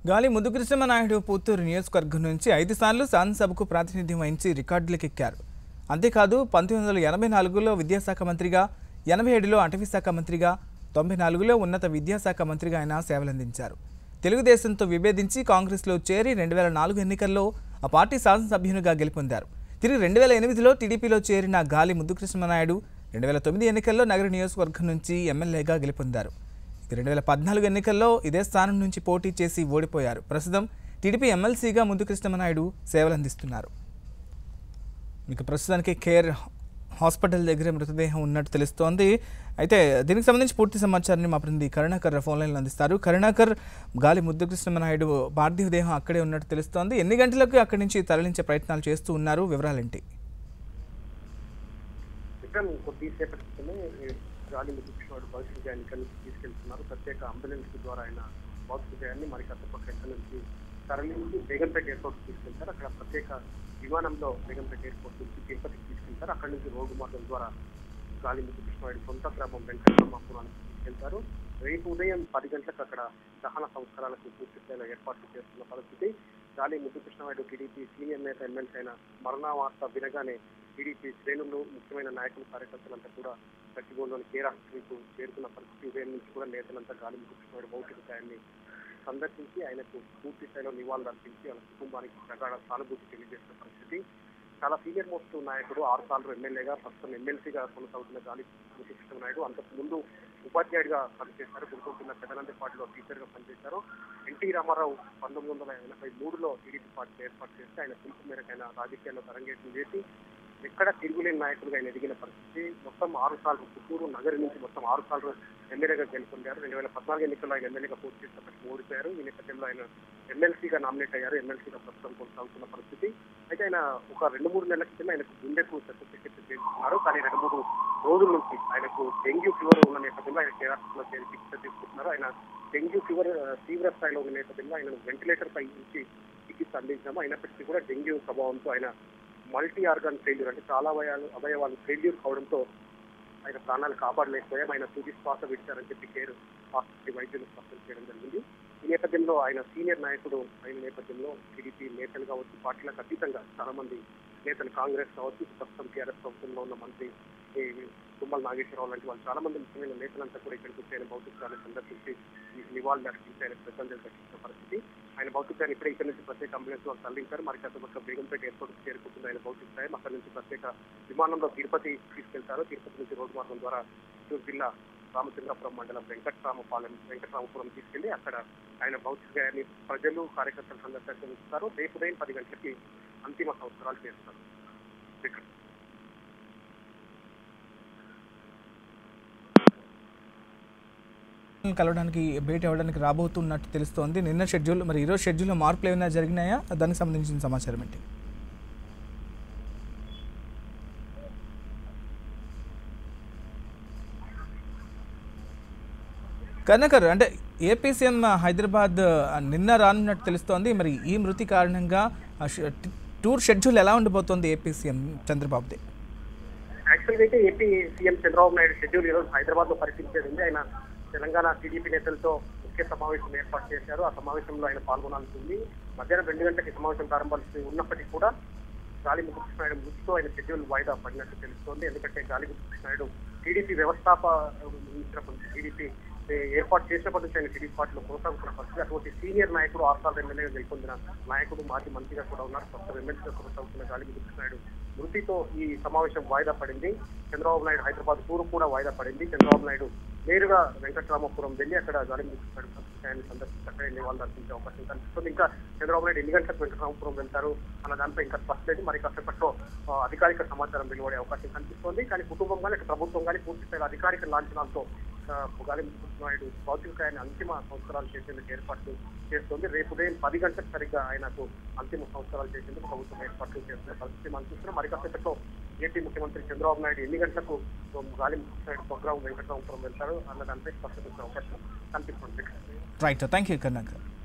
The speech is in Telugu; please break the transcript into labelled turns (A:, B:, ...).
A: గాలి ముద్దుకృష్ణమనాయుడు పుత్తూరు నియోజకవర్గం నుంచి ఐదు సార్లు శాసనసభకు ప్రాతినిధ్యం వహించి రికార్డులకెక్కారు అంతేకాదు పంతొమ్మిది వందల ఎనభై నాలుగులో విద్యాశాఖ మంత్రిగా ఎనభై ఏడులో అటవీ శాఖ మంత్రిగా తొంభై నాలుగులో ఉన్నత విద్యాశాఖ మంత్రిగా ఆయన సేవలందించారు తెలుగుదేశంతో విభేదించి కాంగ్రెస్లో చేరి రెండు వేల నాలుగు ఎన్నికల్లో ఆ పార్టీ శాసనసభ్యునిగా గెలుపొందారు తిరిగి రెండు వేల ఎనిమిదిలో టీడీపీలో చేరిన గాలి ముద్దుకృష్ణమనాయుడు రెండు వేల తొమ్మిది ఎన్నికల్లో నగర నియోజకవర్గం నుంచి ఎమ్మెల్యేగా గెలుపొందారు ఇక రెండు వేల పద్నాలుగు ఎన్నికల్లో ఇదే స్థానం నుంచి పోటీ చేసి ఓడిపోయారు ప్రస్తుతం టీడీపీ ఎమ్మెల్సీగా ముందు కృష్ణమనాయుడు సేవలందిస్తున్నారు ఇక ప్రస్తుతానికి కేర్ హాస్పిటల్ దగ్గర మృతదేహం ఉన్నట్టు తెలుస్తోంది అయితే దీనికి సంబంధించి పూర్తి సమాచారాన్ని మా ప్రతినిధి కరుణాకర్ ఫోన్ లైన్లో అందిస్తారు కరుణాకర్ గాలి ముద్దు కృష్ణమనాయుడు పార్థివ దేహం అక్కడే ఉన్నట్టు తెలుస్తోంది ఎన్ని గంటలకు అక్కడి నుంచి తరలించే ప్రయత్నాలు చేస్తూ ఉన్నారు వివరాలేంటి
B: విక్రమ్ కొద్దిసేపటి క్రితమే గాలి ముద్దుకృష్ణుడు భవిష్యత్ విజయాన్ని ఇక్కడి నుంచి తీసుకెళ్తున్నారు ప్రత్యేక అంబులెన్స్ ద్వారా ఆయన భౌతిక విజయాన్ని మరి కత్తపక్క ఇక్కడి నుంచి తరలించి బేగంపేట ఎయిర్పోర్ట్ తీసుకెళ్తారు అక్కడ ప్రత్యేక విమానంలో బేగంపేట ఎయిర్పోర్ట్ నుంచి తిరుపతికి తీసుకెళ్తారు అక్కడి నుంచి రోడ్డు మార్గం ద్వారా గాలి ముద్దుకృష్ణుడి సొంత గ్రామం వెంకటరామాపురానికి తీసుకెళ్తారు రేపు ఉదయం పది గంటలకు అక్కడ దహన సంస్కారాలకు పూర్తి స్థాయిలో ఏర్పాట్లు చేస్తున్న పరిస్థితి గాలి ముద్దుకృష్ణనాయుడు టీడీపీ సీనియర్ నేత ఎమ్మెల్సీ అయిన మరణ వార్త వినగానే టీడీపీ శ్రేణులు ముఖ్యమైన నాయకులు కార్యకర్తలంతా కూడా గచ్చిబోల్లోని కేర్ హాస్పిటల్కు చేరుకున్న పరిస్థితి ఉదయం నుంచి కూడా నేతలంతా గాలి ముద్దుకృష్ణనాయుడు భౌతిక కాయాన్ని సందర్శించి ఆయనకు పూర్తి స్థాయిలో నివాళులు అర్పించి వాళ్ళ కుటుంబానికి ప్రగాఢ సానుభూతి తెలియజేసిన పరిస్థితి చాలా సీనియర్ మోస్ట్ నాయకుడు ఆరు సార్లు ఎమ్మెల్యేగా ప్రస్తుతం ఎమ్మెల్సీగా కొనసాగుతున్న గాలి ముద్దుకృష్ణ నాయుడు అంతకు ముందు ఉపాధ్యాయుడిగా పనిచేశారు గురుకుంటున్న పెదనంది పార్టీలో టీచర్గా పనిచేశారు ఎన్టీ రామారావు పంతొమ్మిది వందల ఎనభై మూడులో టీడీపీ పార్టీ ఏర్పాటు చేస్తే ఆయన పిలుపు మేరకు ఆయన రాజకీయాల్లో తరంగేటం చేసి ఎక్కడ తిరుగులేని నాయకులుగా ఆయన ఎదిగిన పరిస్థితి మొత్తం ఆరు సార్లు పుత్తూరు నగరి నుంచి మొత్తం ఆరు సార్లు ఎమ్మెల్యేగా గెలుపొందారు రెండు వేల పద్నాలుగు ఎన్నికల్లో ఆయన ఎమ్మెల్యేగా పోటీ చేసినప్పటికీ ఓడిపోయారు ఈ నేపథ్యంలో ఆయన ఎమ్మెల్సీగా నామినేట్ అయ్యారు ఎమ్మెల్సీగా ప్రస్తుతం కొనసాగుతున్న పరిస్థితి అయితే ఆయన ఒక రెండు మూడు నెలల క్రితం ఆయనకు గుండెకు సర్టిఫికెట్ చేస్తున్నారు కానీ రెండు మూడు రోజుల నుంచి ఆయనకు డెంగ్యూ ఫీవర్ ఉన్న నేపథ్యంలో ఆయన కేరళలో చేరి చికిత్స తీసుకుంటున్నారు ఆయన డెంగ్యూ ఫీవర్ ఆ, తీవ్ర స్థాయిలో ఉన్న నేపథ్యంలో ఆయన వెంటిలేటర్ పై నుంచి చికిత్స అందించాము అయినప్పటికీ కూడా డెంగ్యూ ప్రభావంతో ఆయన మల్టీ ఆర్గాన్ ఫెయిల్యూర్ అంటే చాలా అవయాలు అవయవాలు ఫెయిల్యూర్ కావడంతో ఆయన ప్రాణాలు కాపాడలేకపోయాం ఆయన తుది శ్వాస విడిచారని చెప్పి కేర్ హాస్పిటల్ వైద్యులు స్పష్టం చేయడం జరిగింది ఈ నేపథ్యంలో ఆయన సీనియర్ నాయకుడు అయిన నేపథ్యంలో టీడీపీ నేతలు కావచ్చు పార్టీలకు అతీతంగా చాలా మంది నేతలు కాంగ్రెస్ కావచ్చు ప్రస్తుతం టీఆర్ఎస్ ప్రభుత్వంలో ఉన్న మంత్రి ఈ తుమ్మల నాగేశ్వరరావు లాంటి వాళ్ళు చాలా మంది ముఖ్యమైన నేతలంతా కూడా ఇక్కడికి వచ్చి ఆయన భౌతికాన్ని సందర్శించి ఈ నివాళులు అర్పించి ఆయన శ్రద్ధాంజలి దర్శించిన పరిస్థితి ఆయన భౌతికాన్ని ఇప్పుడే ఇక్కడ నుంచి ప్రత్యేక అంబులెన్స్ వాళ్ళు తరలించారు మరి కాసేపట్లో బేగంపేట ఎయిర్పోర్ట్ చేరుకుంటుంది ఆయన భౌతిక సాయం అక్కడ నుంచి ప్రత్యేక విమానంలో తిరుపతి తీసుకెళ్తారు తిరుపతి నుంచి రోడ్డు మార్గం ద్వారా చిత్తూరు జిల్లా రామచంద్రపురం మండలం వెంకట్రామపాలెం వెంకట్రామపురం తీసుకెళ్లి అక్కడ ఆయన భౌతిక గాయాన్ని ప్రజలు కార్యకర్తలు సందర్శిస్తారు రేపు ఉదయం పది గంటలకి అంతిమ సంస్కారాలు చేస్తారు ఇక్కడ
A: కలవడానికి భేటీ అవ్వడానికి రాబోతున్నట్టు తెలుస్తోంది నిన్న షెడ్యూల్ మరి ఈరోజు షెడ్యూల్లో మార్పులు ఏమైనా జరిగినాయా దానికి సంబంధించిన సమాచారం ఏంటి కర్ణకర్ అంటే ఏపీ సీఎం హైదరాబాద్ ఆ, నిన్న రానున్నట్టు తెలుస్తోంది మరి ఈ మృతి కారణంగా ఆ షె- టూర్ షెడ్యూల్ ఎలా ఉండబోతోంది ఏపీ సీఎం చంద్రబాబుది
B: యాక్చువల్గా అయితే AP CM Chandrababu Naidu schedule ఈరోజు హైదరాబాద్ లో పరిశీలించేది ఉంది ఆయన తెలంగాణ టీడీపీ నేతలతో ముఖ్య సమావేశం ఏర్పాటు చేశారు ఆ సమావేశంలో ఆయన పాల్గొనాల్సి ఉంది మధ్యాహ్నం రెండు గంటలకి సమావేశం ప్రారంభాల్సి ఉన్నప్పటికీ కూడా గాలి ముద్దుకృష్ణాయుడు మృతితో ఆయన షెడ్యూల్ వాయిదా పడినట్టు తెలుస్తోంది ఎందుకంటే గాలి ముద్దుకృష్ణాయుడు టీడీపీ వ్యవస్థాప టీడీపీ ఏర్పాటు చేసినప్పటి నుంచి ఆయన టీడీపీ పార్టీలో కొనసాగుతున్న పరిస్థితి అటువంటి సీనియర్ నాయకుడు ఆర్సాల్ ఎమ్మెల్యేగా గెలుపొందిన నాయకుడు మాజీ మంత్రిగా కూడా ఉన్నారు ప్రస్తుతం ఎమ్మెల్సీగా కొనసాగుతున్న గాలి ముద్దుకృష్ణాయుడు మృతితో ఈ సమావేశం వాయిదా పడింది చంద్రబాబు నాయుడు హైదరాబాద్ టూర్ కూడా వాయిదా పడింది చంద్రబాబు నాయుడు నేరుగా వెంకటరామపురం వెళ్ళి అక్కడ గాలి ముద్దుకృష్ణాయుడు ఆయన సందర్శించి అక్కడ నివాళులు అర్పించే అవకాశం కనిపిస్తుంది ఇంకా చంద్రబాబు నాయుడు ఎన్ని గంటలకు వెంకటరామపురం వెళ్తారు అన్న దానిపై ఇంకా స్పష్టలేదు మరి కాసేపట్లో ఆ, అధికారిక సమాచారం వెలువడే అవకాశం కనిపిస్తోంది కానీ కుటుంబం కానీ ఇటు ప్రభుత్వం కానీ పూర్తి స్థాయిలో అధికారిక లాంఛనాలతో ఆ, గాలి నాయుడు భౌతికాయాన్ని అంతిమ సంస్కారాలు చేసేందుకు ఏర్పాట్లు చేస్తుంది రేపు ఉదయం పది గంటలకు సరిగ్గా ఆయనకు అంతిమ సంస్కారాలు చేసేందుకు ప్రభుత్వం ఏర్పాట్లు చేస్తున్న పరిస్థితి మనం చూస్తున్నాం మరి కాసేపట్లో ఏపీ ముఖ్యమంత్రి చంద్రబాబు నాయుడు ఎన్ని గంటలకు గాలి నాయుడు స్వగ్రామం వెంకటరామపురం వెళ్తారు అన్న దానిపై స్పష్టత వచ్చే అవకాశం కనిపిస్తుంది
A: రైట్ థ్యాంక్ యూ కర్ణకర్